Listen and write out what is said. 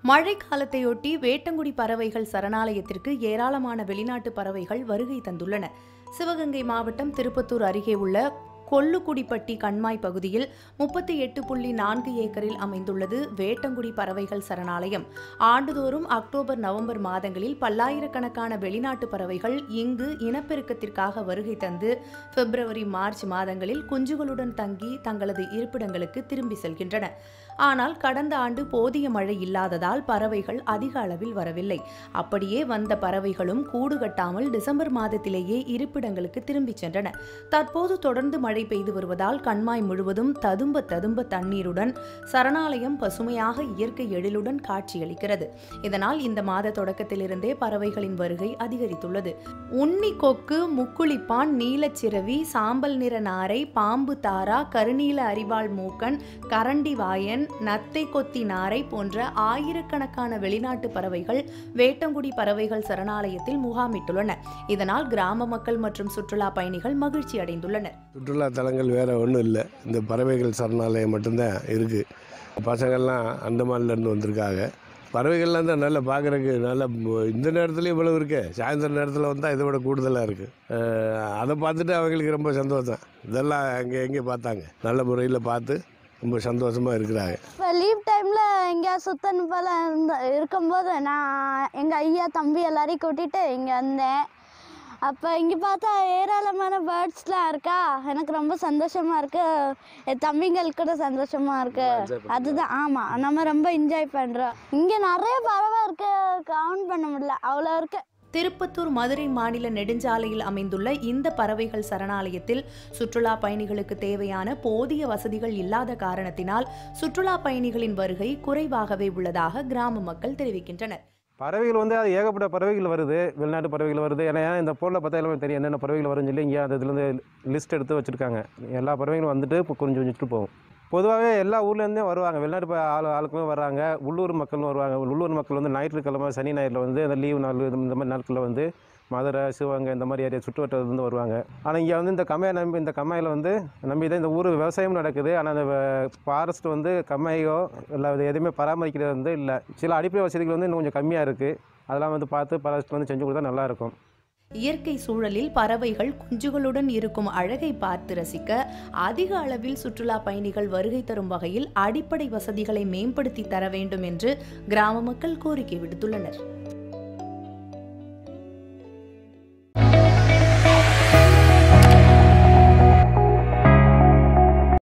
மழை காலத்தையொட்டி வேட்டங்குடி பறவைகள் சரணாலயத்திற்கு ஏராளமான வெளிநாட்டு பறவைகள் வருகை தந்துள்ளன சிவகங்கை மாவட்டம் திருப்பத்தூர் அருகே உள்ள கொல்லுக்குடிப்பட்டி கண்மாய் பகுதியில் முப்பத்தி எட்டு புள்ளி நான்கு ஏக்கரில் அமைந்துள்ளது வேட்டங்குடி பறவைகள் சரணாலயம் ஆண்டுதோறும் அக்டோபர் நவம்பர் மாதங்களில் பல்லாயிரக்கணக்கான வெளிநாட்டு பறவைகள் இங்கு இனப்பெருக்கத்திற்காக வருகை தந்து பிப்ரவரி மார்ச் மாதங்களில் குஞ்சுகளுடன் தங்கி தங்களது இருப்பிடங்களுக்கு திரும்பி செல்கின்றன ஆனால் கடந்த ஆண்டு போதிய மழை இல்லாததால் பறவைகள் அதிக அளவில் வரவில்லை அப்படியே வந்த பறவைகளும் கூடு கட்டாமல் டிசம்பர் மாதத்திலேயே இருப்பிடங்களுக்கு திரும்பிச் சென்றன தற்போது தொடர்ந்து மழை பெய்து வருவதால் கண்மாய் முழுவதும் ததும்ப ததும்ப தண்ணீருடன் சரணாலயம் பசுமையாக இயற்கை எழிலுடன் காட்சியளிக்கிறது இதனால் இந்த மாத தொடக்கத்திலிருந்தே பறவைகளின் வருகை அதிகரித்துள்ளது உன்னி கொக்கு முக்குளிப்பான் நீலச்சிறவி சாம்பல் நிற நாரை பாம்பு தாரா கருநீல அரிவாள் மூக்கன் கரண்டி வாயன் நத்தை கொத்தி நாரை போன்ற ஆயிரக்கணக்கான வெளிநாட்டு பறவைகள் வேட்டங்குடி பறவைகள் சரணாலயத்தில் முகாமிட்டுள்ளன இதனால் கிராம மக்கள் மற்றும் சுற்றுலா பயணிகள் மகிழ்ச்சி அடைந்துள்ளனர் சுற்றுலா தலங்கள் வேறு ஒன்றும் இல்லை இந்த பறவைகள் சரணாலயம் மட்டும்தான் இருக்குது பசங்கள்லாம் அந்தமான்லேருந்து வந்திருக்காங்க பறவைகள்லாம் தான் நல்லா பார்க்குறக்கு நல்லா ம- இந்த நேரத்துலையும் இவ்வளவு இருக்கு சாயந்தர நேரத்தில் வந்தால் இதை விட கூடுதலாக இருக்குது அதை பார்த்துட்டு அவங்களுக்கு ரொம்ப சந்தோஷம் இதெல்லாம் அங்கே எங்கே பார்த்தாங்க நல்ல முறையில் பார்த்து ரொம்ப சந்தோஷமாக இருக்கிறாங்க இப்போ லீவ் டைமில் எங்கேயா சுத்தணும் போல் இருந்த இருக்கும்போது நான் எங்கள் ஐயா தம்பி எல்லாரையும் கூட்டிகிட்டு இங்கே வந்தேன் அப்போ இங்கே பார்த்தா ஏராளமான பேர்ட்ஸ்லாம் இருக்கா எனக்கு ரொம்ப சந்தோஷமாக இருக்கு என் தம்பிங்களுக்கு கூட சந்தோஷமாக இருக்கு அதுதான் ஆமாம் நம்ம ரொம்ப என்ஜாய் பண்ணுறோம் இங்கே நிறைய பறவை இருக்கு கவுண்ட் பண்ண முடியல அவ்வளோ இருக்கு திருப்பத்தூர் மதுரை மாநில நெடுஞ்சாலையில் அமைந்துள்ள இந்த பறவைகள் சரணாலயத்தில் சுற்றுலா பயணிகளுக்கு தேவையான போதிய வசதிகள் இல்லாத காரணத்தினால் சுற்றுலா பயணிகளின் வருகை குறைவாகவே உள்ளதாக கிராம மக்கள் தெரிவிக்கின்றனர் பறவைகள் வந்து அது ஏகப்பட்ட பறவைகள் வருது வெளிநாட்டு பறவைகள் வருது ஏன்னா இந்த பொருளை பார்த்தா எல்லாமே தெரியும் என்னென்ன பறவைகள் வரும்னு சொல்லி இங்கே அந்த இதுலேருந்து லிஸ்ட் எடுத்து வச்சுருக்காங்க எல்லா பறவைகளும் வந்துட்டு இப்போ கொஞ்சம் கொஞ்சிட்டு போகும் பொதுவாகவே எல்லா ஊர்லேருந்தே வருவாங்க வெளிநாட்டு ப- ஆள் ஆளுக்குமே வர்றாங்க உள்ளூர் மக்களும் வருவாங்க உள்ளூர் மக்கள் வந்து ஞாயிற்றுக்கிழமை சனி ஞாயிறில் வந்து அந்த லீவு நாள் இது- இந்த மாதிரி நாட்களில் வந்து மதுரை சிவகங்கை இந்த மாதிரி ஏரியா சுற்றுவட்டத்துலேருந்து வருவாங்க ஆனால் இங்கே வந்து இந்த கம்மாயை நம்பி இந்த கம்மாயில் வந்து நம்பி தான் இந்த ஊர் விவசாயம் நடக்குது ஆனால் அந்த ஃபாரஸ்ட் வந்து கம்மாயோ இல்லை அது எதுவுமே பராமரிக்கிறது வந்து இல்லை சில அடிப்படை வசதிகள் வந்து இன்னும் கொஞ்சம் கம்மியாக இருக்குது அதெல்லாம் வந்து பார்த்து ஃபாரஸ்ட் வந்து செஞ்சு கொடுத்தா நல்லாயிருக்கும் இயற்கை சூழலில் பறவைகள் குஞ்சுகளுடன் இருக்கும் அழகை பார்த்து ரசிக்க அதிக அளவில் சுற்றுலா பயணிகள் வருகை தரும் வகையில் அடிப்படை வசதிகளை மேம்படுத்தி தர வேண்டும் என்று கிராம மக்கள் கோரிக்கை விடுத்துள்ளனர்